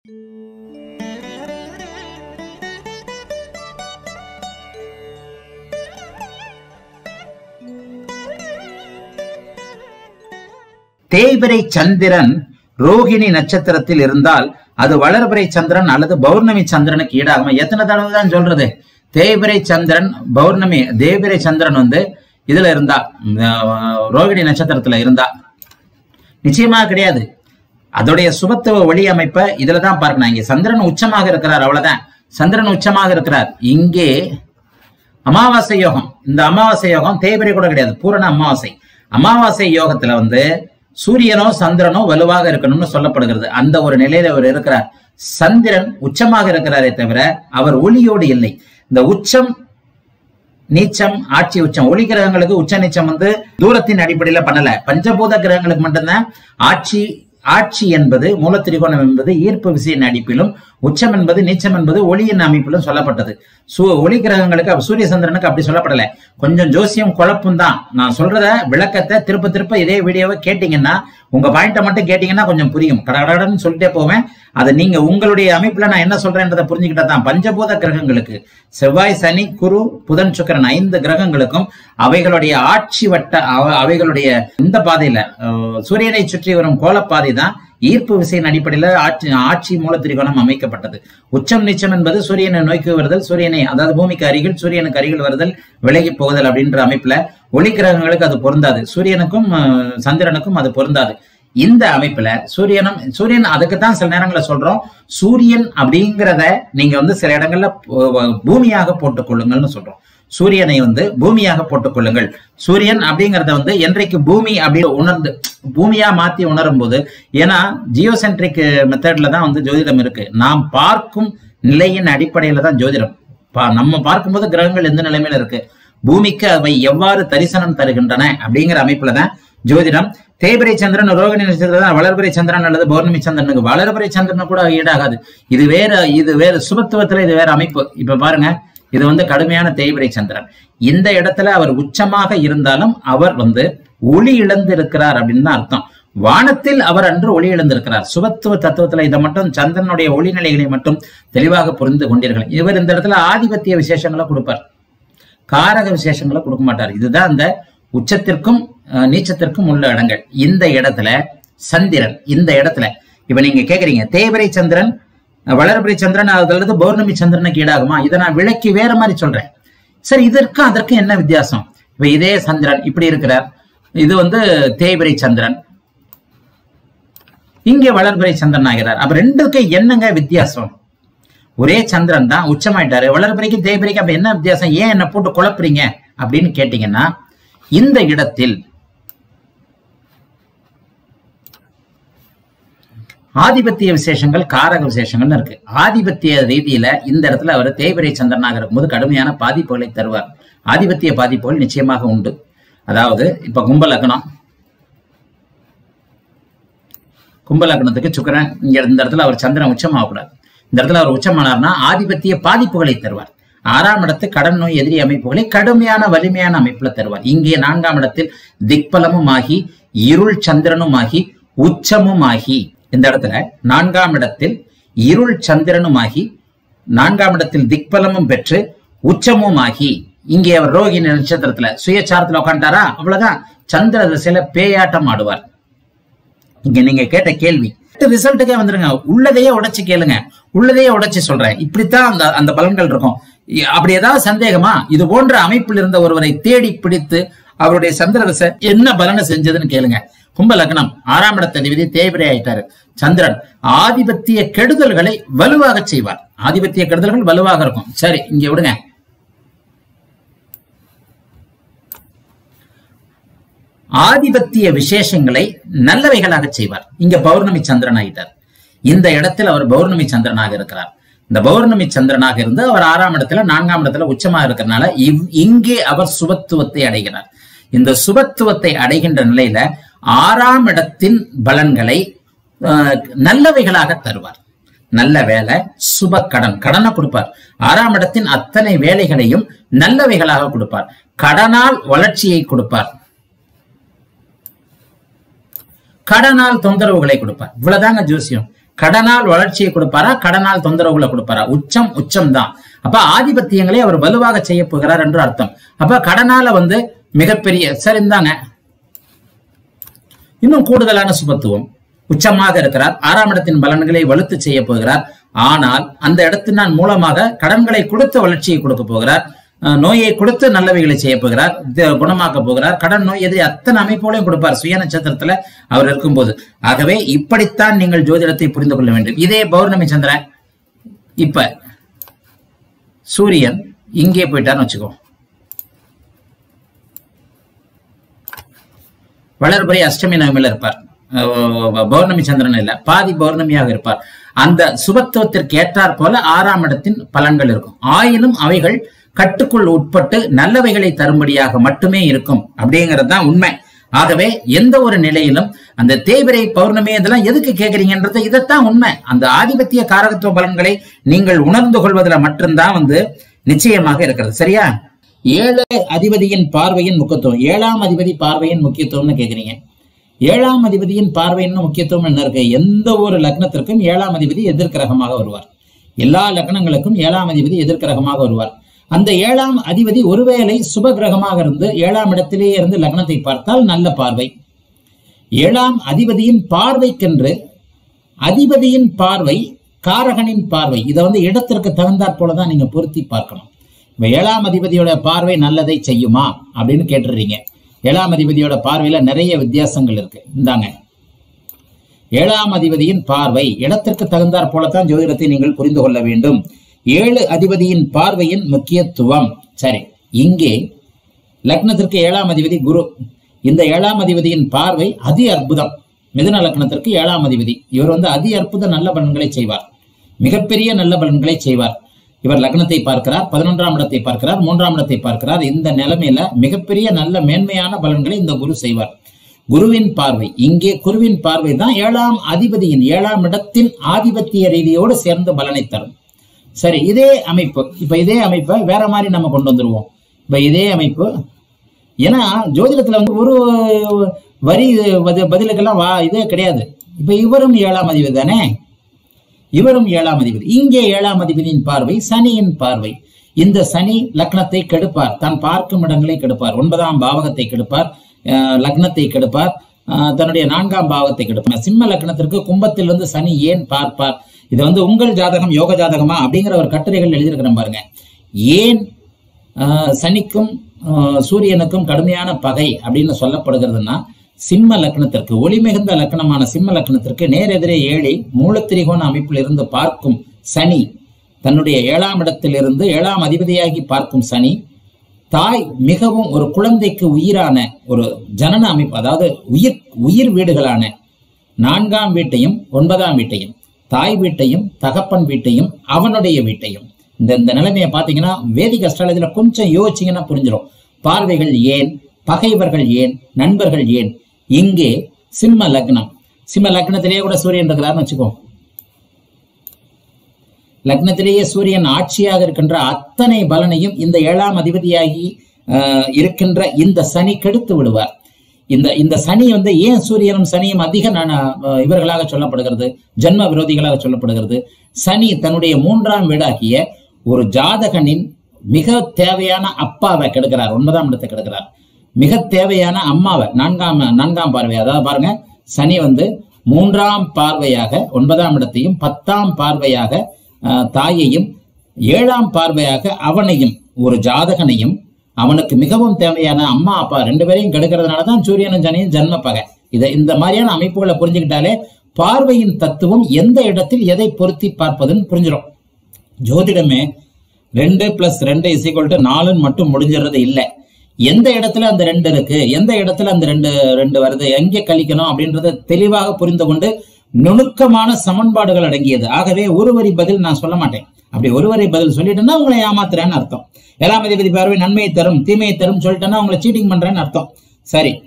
தேய்பிரை சந்திரன் ரோகிணி நட்சத்திரத்தில் இருந்தால் அது வளர்பிறை சந்திரன் அல்லது பௌர்ணமி சந்திரனுக்கு ஈடாகுமா எத்தனை தடவை தான் சொல்றது தேய்பிரை சந்திரன் பௌர்ணமி தேய்பிரை சந்திரன் வந்து இதுல இருந்தா அஹ், ரோகிணி நட்சத்திரத்துல இருந்தா நிச்சயமா கிடையாது அதோடைய சுபத்துவ ஒளி அமைப்பை இதுல தான் பார்க்கணும் இங்க சந்திரன் உச்சமாக இருக்கிறார் அவ்வளவுதான் சந்திரன் உச்சமாக இருக்கிறார் இங்கே அமாவாசை யோகம் இந்த அமாவாசை யோகம் தேய்பிரை கூட கிடையாது பூரண அமாவாசை அமாவாசை யோகத்துல வந்து சூரியனோ சந்திரனோ வலுவாக இருக்கணும்னு சொல்லப்படுகிறது அந்த ஒரு நிலையில அவர் இருக்கிறார் சந்திரன் உச்சமாக இருக்கிறாரே தவிர அவர் ஒளியோடு இல்லை இந்த உச்சம் நீச்சம் ஆட்சி உச்சம் ஒளி கிரகங்களுக்கு உச்ச நீச்சம் வந்து தூரத்தின் அடிப்படையில பண்ணல பஞ்சபூத கிரகங்களுக்கு மட்டும்தான் ஆட்சி ஆட்சி என்பது மூலத்திரிகோணம் என்பது ஈர்ப்பு விசையின் அடிப்பிலும் உச்சம் என்பது நீச்சம் என்பது ஒளியின் அமைப்பிலும் சொல்லப்பட்டது சூ ஒளி கிரகங்களுக்கு அப்ப சூரிய சந்திரனுக்கு அப்படி சொல்லப்படல கொஞ்சம் ஜோசியம் குழப்பம் தான் நான் சொல்றத விளக்கத்தை திருப்ப திருப்ப இதே வீடியோவை கேட்டீங்கன்னா உங்க பாயிண்ட மட்டும் கேட்டீங்கன்னா கொஞ்சம் புரியும் கடகடன்னு சொல்லிட்டே போவேன் அதை நீங்க உங்களுடைய அமைப்புல நான் என்ன சொல்றேன்றதை புரிஞ்சுக்கிட்டா தான் பஞ்சபூத கிரகங்களுக்கு செவ்வாய் சனி குரு புதன் சுக்கிரன் ஐந்து கிரகங்களுக்கும் அவைகளுடைய ஆட்சி வட்ட அவ- அவைகளுடைய இந்த பாதையில அஹ், சூரியனை சுற்றி வரும் கோலப்பாதை தான் ஈர்ப்பு விசையின் அடிப்படையில ஆட்சி ஆட்சி மூலத்திரிகோணம் அமைக்கப்பட்டது உச்சம் நீச்சம் என்பது சூரியனை நோக்கி வருதல் சூரியனை அதாவது பூமிக்கு அருகில் சூரியனுக்கு அருகில் வருதல் விலகி போகுதல் அப்படின்ற அமைப்புல ஒளி கிரகங்களுக்கு அது பொருந்தாது சூரியனுக்கும் அஹ், சந்திரனுக்கும் அது பொருந்தாது இந்த அமைப்புல சூரியனும் சூரியன் அதுக்கு தான் சில நேரங்கள்ல சொல்றோம் சூரியன் அப்படிங்கிறத நீங்க வந்து சில இடங்கள்ல பூ- பூமியாக போட்டுக் கொள்ளுங்கள்னு சொல்றோம் சூரியனை வந்து பூமியாக போட்டுக் கொள்ளுங்கள் சூரியன் அப்படிங்கறத வந்து என்றைக்கு பூமி அப்படின்னு உணர்ந்து பூமியா மாத்தி உணரும் போது ஏன்னா ஜியோசென்ட்ரிக் மெத்தட்ல தான் வந்து ஜோதிடம் இருக்கு நாம் பார்க்கும் நிலையின் அடிப்படையில தான் ஜோதிடம் பா- நம்ம பார்க்கும்போது கிரகங்கள் எந்த நிலைமையில இருக்கு பூமிக்கு அவை எவ்வாறு தரிசனம் தருகின்றன அப்படிங்கிற அமைப்புல தான் ஜோதிடம் தேய்பிரை சந்திரன் ரோகிணி நட்சத்திரம் தான் வளர்பிறை சந்திரன் அல்லது பௌர்ணமி சந்திரனுக்கு வளர்பிறை சந்திரன் கூட ஈடாகாது இது வேற இது வேற சுபத்துவத்துல இது வேற அமைப்பு இப்ப பாருங்க இது வந்து கடுமையான தேய்பிரை சந்திரன் இந்த இடத்துல அவர் உச்சமாக இருந்தாலும் அவர் வந்து ஒளி இழந்து இருக்கிறார் அப்படின்னு தான் அர்த்தம் வானத்தில் அவர் அன்று ஒளி இழந்திருக்கிறார் சுபத்துவ தத்துவத்துல இதை மட்டும் சந்திரனுடைய ஒளி நிலைகளை மட்டும் தெளிவாக புரிந்து கொண்டீர்கள் இவர் இந்த இடத்துல ஆதிபத்திய விசேஷங்களை கொடுப்பார் காரக விசேஷங்களை கொடுக்க மாட்டார் இதுதான் அந்த உச்சத்திற்கும் அஹ், நீச்சத்திற்கும் உள்ள இடங்கள் இந்த இடத்துல சந்திரன் இந்த இடத்துல இப்ப நீங்க கேக்குறீங்க தேய்பிரை சந்திரன் அஹ், வளர்பிறை சந்திரன் அல்லது பௌர்ணமி சந்திரனுக்கு ஈடாகுமா இதை நான் விளக்கி வேற மாதிரி சொல்றேன் சரி இதற்கும் அதற்கும் என்ன வித்தியாசம் இப்ப இதே சந்திரன் இப்படி இருக்கிறார் இது வந்து தேய்பிரை சந்திரன் இங்கே வளர்பிறை சந்திரன் ஆகிறார் அப்ப ரெண்டுக்கு என்னங்க வித்தியாசம் ஒரே சந்திரன் தான் உச்சமாயிட்டாரு வளர்பிறைக்கு தேய்பிறைக்கு அப்ப என்ன வித்தியாசம் ஏன் என்ன போட்டு குழப்புறீங்க அப்படின்னு கேட்டீங்கன்னா இந்த இடத்தில் ஆதிபத்திய விசேஷங்கள் காரக விசேஷங்கள்னு இருக்கு ஆதிபத்திய ரீதியில இந்த இடத்துல அவர் தேய்பிரை சந்திரனாக இருக்கும்போது கடுமையான பாதிப்புகளை தருவார் ஆதிபத்திய பாதிப்புகள் நிச்சயமாக உண்டு அதாவது இப்ப கும்ப லக்னம் கும்ப லக்னத்துக்கு சுக்கிரன் இங்க இந்த இடத்துல அவர் சந்திரன் உச்சமாகக்கூடாது இந்த இடத்துல அவர் உச்சமானார்னா ஆதிபத்திய பாதிப்புகளை தருவார் ஆறாம் இடத்து கடன் நோய் எதிரி அமைப்புகளை கடுமையான வலிமையான அமைப்புல தருவார் இங்கே நான்காம் இடத்தில் திக்பலமும் ஆகி இருள் சந்திரனும் ஆகி உச்சமும் ஆகி இந்த இடத்துல நான்காம் இடத்தில் இருள் சந்திரனும் ஆகி நான்காம் இடத்தில் திக்பலமும் பெற்று உச்சமும் ஆகி இங்கே அவர் ரோகிணி நட்சத்திரத்துல சுயச்சாரத்துல உட்காந்துட்டாரா அவ்வளவுதான் சந்திர திசையில பேயாட்டம் ஆடுவார் இங்க நீங்க கேட்ட கேள்வி ரிசல்ட்டுக்கே வந்துருங்க உள்ளதையே உடைச்சு கேளுங்க உள்ளதையே உடைச்சு சொல்றேன் இப்படித்தான் அந்த அந்த பலன்கள் இருக்கும் இ- அப்படி ஏதாவது சந்தேகமா இது போன்ற அமைப்பில் இருந்த ஒருவரை தேடி பிடித்து அவருடைய சந்திர தசை என்ன பலனை செஞ்சதுன்னு கேளுங்க கும்ப லக்னம் ஆறாம் இடத்த அதிபதி தேய்பிரை ஆயிட்டாரு சந்திரன் ஆதிபத்திய கெடுதல்களை வலுவாக செய்வார் ஆதிபத்திய கெடுதல்கள் வலுவாக இருக்கும் சரி இங்க விடுங்க ஆதிபத்திய விசேஷங்களை நல்லவைகளாக செய்வார் இங்க பௌர்ணமி சந்திரன் ஆகிட்டார் இந்த இடத்தில் அவர் பௌர்ணமி சந்திரனாக இருக்கிறார் இந்த பௌர்ணமி சந்திரனாக இருந்து அவர் ஆறாம் இடத்துல நான்காம் இடத்துல உச்சமாக இருக்கிறனால இவ்- இங்கே அவர் சுபத்துவத்தை அடைகிறார் இந்த சுபத்துவத்தை அடைகின்ற நிலையில ஆறாம் இடத்தின் பலன்களை அஹ், நல்லவைகளாக தருவார் நல்ல வேலை சுப கடன் கடனை கொடுப்பார் ஆறாம் இடத்தின் அத்தனை வேலைகளையும் நல்லவைகளாக கொடுப்பார் கடனால் வளர்ச்சியை கொடுப்பார் கடனால் தொந்தரவுகளை கொடுப்பார் இவ்வளவுதாங்க ஜோசியம் கடனால் வளர்ச்சியை கொடுப்பாரா கடனால் தொந்தரவுகளை கொடுப்பாரா உச்சம் உச்சம் தான் அப்ப ஆதிபத்தியங்களை அவர் வலுவாக செய்ய போகிறார் என்று அர்த்தம் அப்ப கடனால வந்து மிகப்பெரிய சரி இந்தாங்க இன்னும் கூடுதலான சுபத்துவம் உச்சமாக இருக்கிறார் ஆறாம் இடத்தின் பலன்களை வலுத்து செய்ய போகிறார் ஆனால் அந்த இடத்தின் மூலமாக கடன்களை கொடுத்து வளர்ச்சியை கொடுக்க போகிறார் அஹ் நோயை கொடுத்து நல்லவைகளை செய்ய போகிறார் த- குணமாக்க போகிறார் கடன் நோய் எதிரி அத்தனை அமைப்போலையும் கொடுப்பார் சுய நட்சத்திரத்துல அவர் இருக்கும்போது ஆகவே இப்படித்தான் நீங்கள் ஜோதிடத்தை புரிந்து கொள்ள வேண்டும் இதே பௌர்ணமி சந்திரன் இப்ப சூரியன் இங்கே போயிட்டான்னு வச்சுக்கோ வளர்புரை அஷ்டமி நவமியில இருப்பார் அஹ் பௌர்ணமி சந்திரன் இல்ல பாதி பௌர்ணமியாக இருப்பார் அந்த சுபத்துவத்திற்கு ஏற்றாற் போல ஆறாம் இடத்தின் பலன்கள் இருக்கும் ஆயினும் அவைகள் கட்டுக்குள் உட்பட்டு நல்லவைகளை தரும்படியாக மட்டுமே இருக்கும் அப்படிங்கிறது தான் உண்மை ஆகவே எந்த ஒரு நிலையிலும் அந்த தேய்பிரை பௌர்ணமி இதெல்லாம் எதுக்கு கேக்குறீங்கன்றது இதைத்தான் உண்மை அந்த ஆதிபத்திய காரகத்துவ பலன்களை நீங்கள் உணர்ந்து கொள்வதில் மட்டும்தான் வந்து நிச்சயமாக இருக்கிறது சரியா ஏழு அதிபதியின் பார்வையின் முக்கியத்துவம் ஏழாம் அதிபதி பார்வையின் முக்கியத்துவம்னு கேக்குறீங்க ஏழாம் அதிபதியின் பார்வையின் முக்கியத்துவம் என்ன இருக்கு எந்த ஒரு லக்னத்திற்கும் ஏழாம் அதிபதி எதிர்க்கிரகமாக வருவார் எல்லா லக்னங்களுக்கும் ஏழாம் அதிபதி எதிர்க்கிரகமாக வருவார் அந்த ஏழாம் அதிபதி ஒருவேளை சுப கிரகமாக இருந்து ஏழாம் இடத்திலேயே இருந்து லக்னத்தை பார்த்தால் நல்ல பார்வை ஏழாம் அதிபதியின் பார்வைக்கென்று அதிபதியின் பார்வை காரகனின் பார்வை இதை வந்து இடத்திற்கு தகுந்தாற் போலதான் நீங்க பொருத்தி பார்க்கணும் இப்ப ஏழாம் அதிபதியோட பார்வை நல்லதை செய்யுமா அப்படின்னு கேட்டுறீங்க ஏழாம் அதிபதியோட பார்வையில நிறைய வித்தியாசங்கள் இருக்கு இந்தாங்க ஏழாம் அதிபதியின் பார்வை இடத்திற்கு தகுந்தாற் போலத்தான் ஜோதிடத்தை நீங்கள் புரிந்து கொள்ள வேண்டும் ஏழு அதிபதியின் பார்வையின் முக்கியத்துவம் சரி இங்கே லக்னத்திற்கு ஏழாம் அதிபதி குரு இந்த ஏழாம் அதிபதியின் பார்வை அதி அற்புதம் மிதுன லக்னத்திற்கு ஏழாம் அதிபதி இவர் வந்து அதி அற்புத நல்ல பலன்களை செய்வார் மிகப்பெரிய நல்ல பலன்களை செய்வார் இவர் லக்னத்தை பார்க்கிறார் பதினொன்றாம் இடத்தை பார்க்கிறார் மூன்றாம் இடத்தை பார்க்கிறார் இந்த நிலைமையில மிகப்பெரிய நல்ல மேன்மையான பலன்களை இந்த குரு செய்வார் குருவின் பார்வை இங்கே குருவின் பார்வை தான் ஏழாம் அதிபதியின் ஏழாம் இடத்தின் ஆதிபத்திய ரீதியோடு சேர்ந்து பலனை தரும் சரி இதே அமைப்பு இப்ப இதே அமைப்பை வேற மாதிரி நம்ம கொண்டு வந்துருவோம் இப்ப இதே அமைப்பு ஏன்னா ஜோதிடத்துல வந்து ஒரு வரி பதி- பதிலுக்கெல்லாம் வா இதே கிடையாது இப்ப இவரும் ஏழாம் அதிபதி தானே இவரும் ஏழாம் அதிபதி இங்கே ஏழாம் அதிபதியின் பார்வை சனியின் பார்வை இந்த சனி லக்னத்தை கெடுப்பார் தான் பார்க்கும் இடங்களை கெடுப்பார் ஒன்பதாம் பாவகத்தை கெடுப்பார் அஹ், லக்னத்தை கெடுப்பார் அஹ், தன்னுடைய நான்காம் பாவத்தை கெடுப்பார் சிம்ம லக்னத்திற்கு கும்பத்திலிருந்து சனி ஏன் பார்ப்பார் இது வந்து உங்கள் ஜாதகம் யோக ஜாதகமா அப்படிங்கிற ஒரு கட்டுரைகள் எழுதியிருக்கிறேன் பாருங்க ஏன் ஆஹ் சனிக்கும் ஆஹ் சூரியனுக்கும் கடுமையான பகை அப்படின்னு சொல்லப்படுகிறதுனா சிம்ம லக்னத்திற்கு ஒளி மிகுந்த லக்னமான சிம்ம லக்னத்திற்கு நேரெதிரே ஏழை மூலத்திரிகோண அமைப்பில் இருந்து பார்க்கும் சனி தன்னுடைய ஏழாம் இடத்திலிருந்து ஏழாம் அதிபதியாகி பார்க்கும் சனி தாய் மிகவும் ஒரு குழந்தைக்கு உயிரான ஒரு ஜனன அமைப்பு அதாவது உயிர் உயிர் வீடுகளான நான்காம் வீட்டையும் ஒன்பதாம் வீட்டையும் தாய் வீட்டையும் தகப்பன் வீட்டையும் அவனுடைய வீட்டையும் இந்த இந்த நிலைமையை பார்த்தீங்கன்னா வேதிக் அஸ்ட்ராலஜில கொஞ்சம் யோசிச்சீங்கன்னா புரிஞ்சிடும் பார்வைகள் ஏன் பகைவர்கள் ஏன் நண்பர்கள் ஏன் இங்கே சிம்ம லக்னம் சிம்ம லக்னத்திலேயே கூட சூரியன் இருக்கிறாருன்னு வச்சுக்கோ லக்னத்திலேயே சூரியன் ஆட்சியாக இருக்கின்ற அத்தனை பலனையும் இந்த ஏழாம் அதிபதியாகி ஆஹ், இருக்கின்ற இந்த சனி கெடுத்து விடுவார் இந்த இந்த சனி வந்து ஏன் சூரியனும் சனியும் அதிக நன- ஆஹ், இவர்களாக சொல்லப்படுகிறது ஜன்ம விரோதிகளாக சொல்லப்படுகிறது சனி தன்னுடைய மூன்றாம் வீடாகிய ஒரு ஜாதகனின் மிக தேவையான அப்பாவை கெடுக்கிறார் ஒன்பதாம் இடத்தை கெடுக்கிறார் மிக தேவையான அம்மாவை நான்காம் நான்காம் பார்வை அதாவது பாருங்க சனி வந்து மூன்றாம் பார்வையாக ஒன்பதாம் இடத்தையும் பத்தாம் பார்வையாக ஆஹ், தாயையும் ஏழாம் பார்வையாக அவனையும் ஒரு ஜாதகனையும் அவனுக்கு மிகவும் தேவையான அம்மா அப்பா ரெண்டு பேரையும் கெடுக்கிறதுனால தான் சூரியனும் சனியும் ஜன்ம பகை இதை இந்த மாதிரியான அமைப்புகளை புரிஞ்சுக்கிட்டாலே பார்வையின் தத்துவம் எந்த இடத்தில் எதை பொருத்தி பார்ப்பதுன்னு புரிஞ்சிடும் ஜோதிடமே ரெண்டு பிளஸ் ரெண்டு இஸ் ஈக்குவல் டு நாலுன்னு மட்டும் முடிஞ்சிடுறது இல்லை எந்த இடத்துல அந்த ரெண்டு இருக்கு எந்த இடத்துல அந்த ரெண்டு ரெண்டு வருது எங்கே கழிக்கணும் அப்படின்றத தெளிவாக புரிந்து கொண்டு நுணுக்கமான சமன்பாடுகள் அடங்கியது ஆகவே ஒரு வரி பதில் நான் சொல்ல மாட்டேன் அப்படி ஒரு வரி பதில் சொல்லிட்டேன்னா உங்களை ஏமாத்துறேன்னு அர்த்தம் ஏழாம் அதிபதி பார்வை நன்மையை தரும் தீமையை தரும் சொல்லிட்டேன்னா உங்களை சீட்டிங் பண்றேன்னு அர்த்தம் சரி